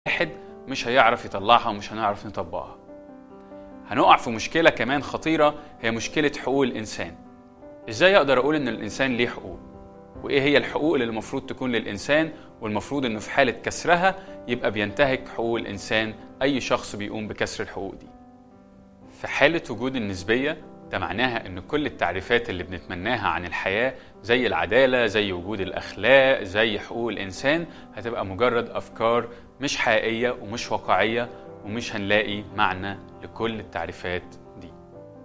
واحد مش هيعرف يطلعها ومش هنعرف نطبقها هنقع في مشكلة كمان خطيرة هي مشكلة حقوق الإنسان إزاي أقدر أقول إن الإنسان ليه حقوق وإيه هي الحقوق اللي المفروض تكون للإنسان والمفروض إنه في حالة كسرها يبقى بينتهك حقوق الإنسان أي شخص بيقوم بكسر الحقوق دي في حالة وجود النسبية ده معناها ان كل التعريفات اللي بنتمناها عن الحياة زي العدالة زي وجود الأخلاق زي حقوق الإنسان هتبقى مجرد أفكار مش حقيقية ومش واقعية ومش هنلاقي معنى لكل التعريفات